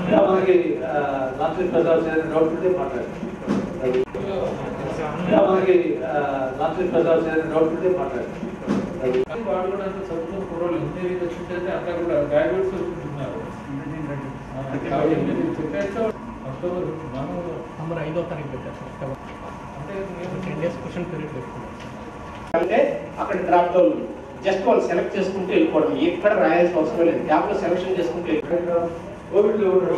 ఇంకా మనకి లాంఛన్ ప్రసాద్ చేసిన డౌట్ ఉంటే మాట్లాడండి ఇంకా మనకి లాంఛన్ ప్రసాద్ చేసిన డౌట్ ఉంటే మాట్లాడండి వాళ్ళు కూడా అంత చదువుకున్న కుర్రోళ్ళు ఇంజనీరింగ్ వచ్చిందంటే అంతా కూడా గ్రాడ్యుయేట్స్ వచ్చింటున్నారు కాబట్టి మీరు చెప్పేస్తే అక్టోబర్ మనం నంబర్ ఐదో తారీఖు పెట్టారు సార్ అక్టోబర్ అంటే మేము టెన్ డేస్ క్వశ్చన్ పీరియడ్ పెట్టుకున్నాం అంటే అక్కడ డ్రాప్ డౌన్ జస్ట్ వాళ్ళు సెలెక్ట్ చేసుకుంటూ వెళ్ళిపోవడం ఎక్కడ రాయాల్సిన అవసరం లేదు యాప్ లో సెలెక్షన్ చేసుకుంటూ వెళ్ళిపోవడం కోవిడ్ లో ఉన్నాడు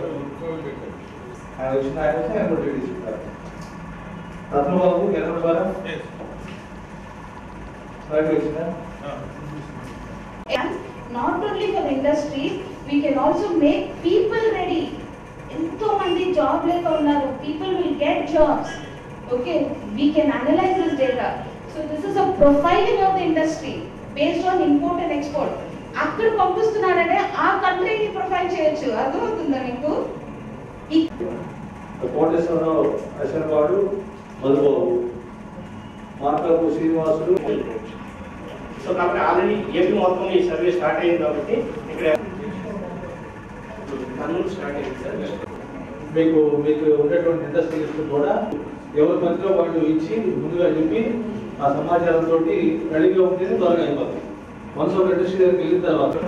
ఆయన వచ్చిన ఆయన వచ్చి ఆయన డ్యూటీ తీసుకుంటారు రత్నబాబు ఎర్ర ద్వారా వచ్చిందా And not only for the industries, we can also make people ready. ఎంతో మంది జాబ్ లేక ఉన్నారు people will get jobs okay we can analyse this data so this is a profiling of the industry based on import and export అక్కడ పంపిస్తున్నారంటే ఆ కంట్రీని profile చేయొచ్చు అర్థమవుతుందా మీకు ఈ కోటేశ్వరరావు అశ్వన్ వాడు మధుబాబు మార్కపు శ్రీనివాసుడు సో కాబట్టి ఆల్రెడీ ఏపీ మొత్తం ఈ సర్వే స్టార్ట్ అయింది కాబట్టి ఇక్కడ కర్నూలు స్టార్ట్ అయింది సార్ మీకు మీకు ఉండేటువంటి ఇండస్ట్రీస్ కూడా ఎవరి మధ్యలో వాళ్ళు ఇచ్చి ముందుగా చెప్పి ఆ సమాచారంతో రెడీగా ఉంటేనే త్వరగా అయిపోతుంది వన్స్ ఒక ఇండస్ట్రీ దగ్గరికి వెళ్ళిన తర్వాత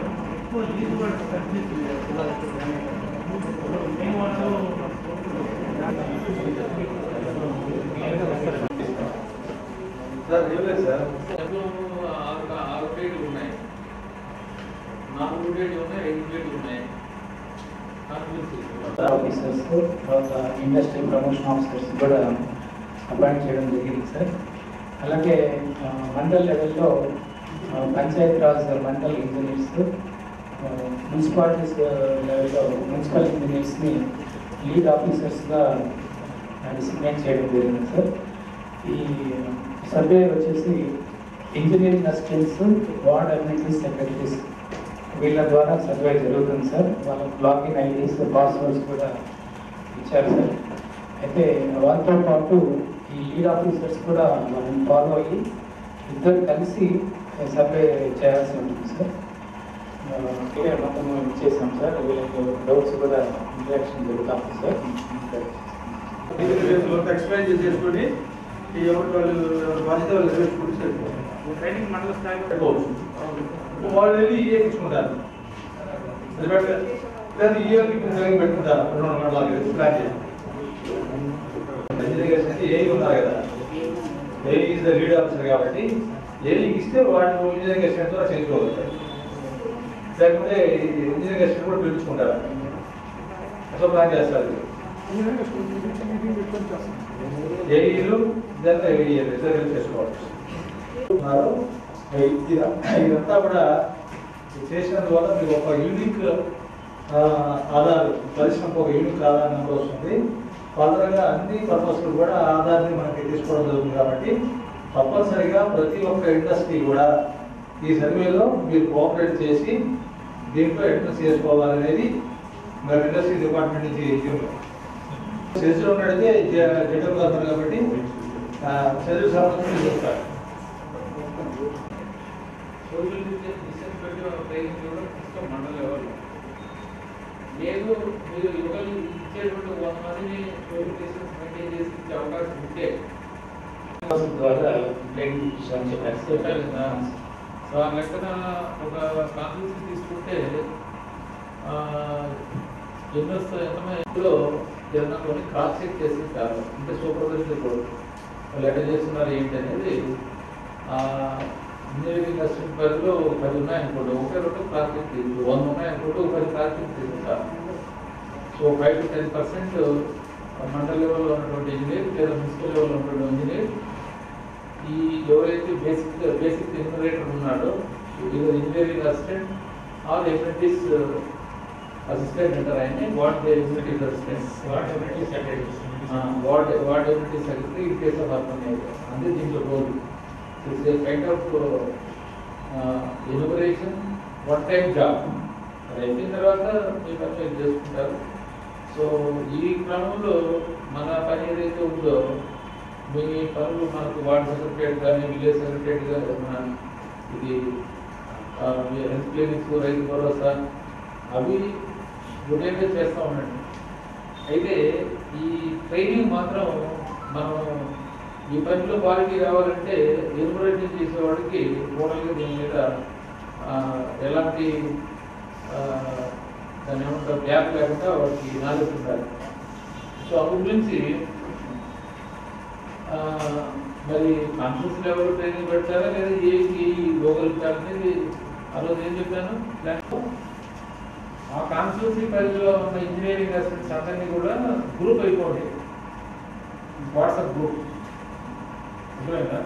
సార్ ఏం లేదు సార్ తెలుగు ఆరు ఆరు గ్రేడ్లు ఉన్నాయి నాలుగు గ్రేడ్లు ఉన్నాయి ఐదు గ్రేడ్లు ఉన్నాయి కాన్ఫిడెన్స్ ఆఫీసర్స్ తర్వాత ఇండస్ట్రీ ప్రమోషన్ ఆఫీసర్స్ కూడా అపాయింట్ చేయడం జరిగింది సార్ అలాగే ఆ, మండల్ లెవెల్లో ఆ, పంచాయతీ రాజ్ మండల్ ఇంజనీర్స్ ఆ, మున్సిపాలిటీస్ లెవెల్లో మున్సిపల్ ఇంజనీర్స్ని లీడ్ ఆఫీసర్స్గా డిసిగ్నేట్ చేయడం జరిగింది సార్ ఈ సర్వే వచ్చేసి engineering assistants ward administrative secretaries వీళ్ళ ద్వారా సర్వే జరుగుతుంది సార్ వాళ్ళకి లాగిన్ ఐడీస్ పాస్వర్డ్స్ కూడా ఇచ్చారు సార్ అయితే వాళ్ళతో పాటు ఈ లీడ్ ఆఫీసర్స్ కూడా మనం ఫాలో అయ్యి ఇద్దరు కలిసి సర్వే చేయాల్సి ఉంటుంది సార్ ఆ, ఇదే మొత్తం ఇచ్చేసాం సార్ వీళ్ళకి డౌట్స్ కూడా ఇంటరాక్షన్ జరుగుతాం సార్ ఎక్స్ప్లెయిన్ చేసుకొని ఎవరు వాళ్ళు ఎవరి బాధ్యత వాళ్ళు నిర్వహించుకుంటూ సరిపోతుంది ట్రైనింగ్ మండల స్థాయిలో పెట్టుకోవచ్చు వాళ్ళు వెళ్ళి ఇయర్ ఇచ్చుకుంటారు అది బట్టి లేదా ఇయర్ ట్రైనింగ్ పెట్టుకుంటారు రెండు మండలాలు ప్లాన్ చేసి ఇంజనీరింగ్ అంటే ఏ ఉన్నారు కదా A is the lead officer కాబట్టి ఏఈకి ఇస్తే వాళ్ళు ఇంజనీరింగ్ అసిస్టెంట్ ద్వారా చేయించుకోగలుగుతారు లేకపోతే ఇంజనీరింగ్ అసిస్టెంట్ కూడా పిలుచుకుంటారు అట్లా ప్లాన్ చేస్తారు ఏఈలు ఇదంతా ఏఈలు రిజర్వ్ చేసుకోవాలి ఉన్నారు. ఇది- ఇదంతా కూడా చేసినందువల్ల మీకు ఒక యూనిక్ ఆధార్ పరిశ్రమకు ఒక యూనిక్ ఆధార్ నెంబర్ వస్తుంది ఫర్దర్గా అన్ని పర్పస్లు కూడా ఆధార్ని మనకి తీసుకోవడం జరుగుతుంది కాబట్టి తప్పనిసరిగా ప్రతి ఒక్క ఇండస్ట్రీ కూడా ఈ సర్వేలో మీరు కోఆపరేట్ చేసి దీంట్లో ఎంట్రన్స్ చేసుకోవాలనేది మరి ఇండస్ట్రీ డిపార్ట్మెంట్ నుంచి చర్చలో ఉన్నట్టయితే జనరల్ గారు కాబట్టి ఆ, చదువు సంబంధించి చెప్తారు సోషల్ డిస్టెన్స్ పెట్టి ట్రైనింగ్ కూడా ఇస్తాం మండల లెవెల్లో లేదు మీరు యువకులు ఇచ్చేటువంటి వంద మందిని సోషల్ డిస్టెన్స్ మెయింటైన్ చేసి ఇచ్చే అవకాశం ఉంటే ద్వారా ట్రైనింగ్ చెప్పారు చెప్పారు కదా సార్ సో ఆ లెక్కన ఒక కాన్ఫరెన్స్ తీసుకుంటే ఆ, ఎన్నోస్త ఎంతమందిలో జనాల్లోని క్రాస్ చెక్ చేసి చాలు అంటే సూపర్వైజర్ కూడా వాళ్ళు ఎట్లా చేస్తున్నారు ఏంటి అనేది ఆ, ఇంజనీరింగ్ అసిస్టెంట్ పరిధిలో పది ఉన్నాయనుకోండి ఒకే రెండు క్రాస్ చెక్ తీసు వంద ఉన్నాయనుకోండి ఒక పది క్రాస్ చెక్ తీసుకుంటారు so five to ten percent మండల లెవెల్లో ఉన్నటువంటి ఇంజనీర్ లేదా మున్సిపల్ లెవెల్లో ఉన్నటువంటి ఇంజనీర్ ఈ ఎవరైతే బేసిక్ బేసిక్ ఎన్యూమరేటర్ ఉన్నాడో ఇది engineering assistant or apprentice assistant అంటారు ఆయన ward amenities assistant ward amenities ward ward amenities secretary in case of urban area అంటే దీంట్లో role it's a kind of enumeration one time job అది అయిపోయిన తర్వాత మీ పని మీరు చేసుకుంటారు సో ఈ క్రమంలో మన పని ఏదైతే ఉందో మీ పనులు మనకు వార్డ్ సెక్రటరేట్ కానీ విలేజ్ సెక్రటరేట్ కానీ మన ఇది హెల్త్ క్లినిక్స్ రైతు భరోసా అవి రొటేట్గా చేస్తూ ఉండండి అయితే ఈ ట్రైనింగ్ మాత్రం మనం ఈ పనిలో క్వాలిటీ రావాలంటే ఎన్యూమరేషన్ చేసేవాడికి టోటల్గా దీని మీద ఆ, ఎలాంటి ఆ, దాన్ని ఏమంటారు గ్యాప్ లేకుండా వాడికి నాలెడ్జ్ ఉండాలి సో అప్పుడు గురించి ఆ, మరి కాన్ఫరెన్స్ లెవెల్ ట్రైనింగ్ పెట్టారా లేదా ఏ ఏ లోకల్ అనేది ఆ రోజు ఏం చెప్పాను ప్లాన్ ఆ కాన్స్టిట్యూన్సీ పరిధిలో ఉన్న ఇంజనీరింగ్ అసిస్టెంట్స్ అందరినీ కూడా గ్రూప్ అయిపోండి వాట్సాప్ గ్రూప్ అర్థమైందా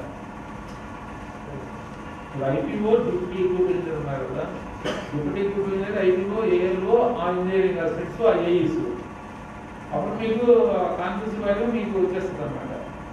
ఇప్పుడు ఐపీఓ డిప్యూటీ గ్రూప్ ఇంజనీర్ ఉన్నారు కదా deputy group engineer IPO ALO ఆ ఇంజనీరింగ్ అసిస్టెంట్స్ ఆ ఏఈస్ అప్పుడు మీకు కాన్స్టిట్యూన్సీ వాల్యూ మీకు వచ్చేస్తుంది అనమాట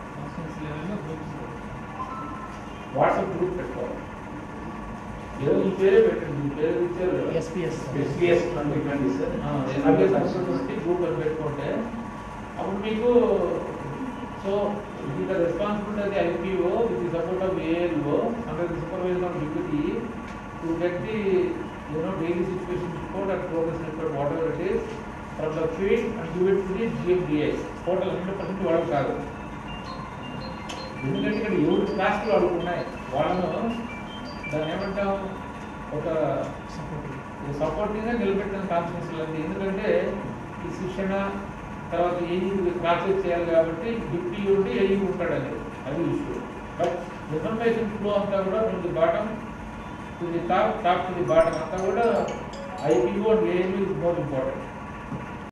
వాట్సాప్ గ్రూప్ పెట్టుకోవాలి ఏదో ఈ పేరే పెట్టండి ఈ పేరు ఇచ్చారు కదా. SPS SPS twenty twenty sir ఆ, ఎస్ఆర్ఎస్ సంస్కృతి గ్రూప్ అని పెట్టుకుంటే అప్పుడు మీకు సో ఇది రెస్పాన్సిబిలిటీ అది IPO with the support of ALO under the supervisor of deputy to get the you know daily situation report and progress report whatever it is from the field and give it to the GMDS total hundred percent వాళ్ళకి కాదు ఎందుకంటే ఇక్కడ ఎవరి క్లాస్లు వాళ్ళకు ఉన్నాయి వాళ్ళను దాన్ని ఏమంటాం ఒక సపోర్టింగ్గా నిలబెట్టిన కాన్ఫరెన్స్ లాంటి ఎందుకంటే ఈ శిక్షణ తర్వాత ఏఈ క్రాస్ చెక్ చేయాలి కాబట్టి డిప్టీ ఉండి ఏఈ ఉంటాడు అనేది అది ఇష్యూ బట్ ఇన్ఫర్మేషన్ ఫ్లో అంతా కూడా from the bottom to the top top to the bottom అంతా కూడా IPO and AE is more important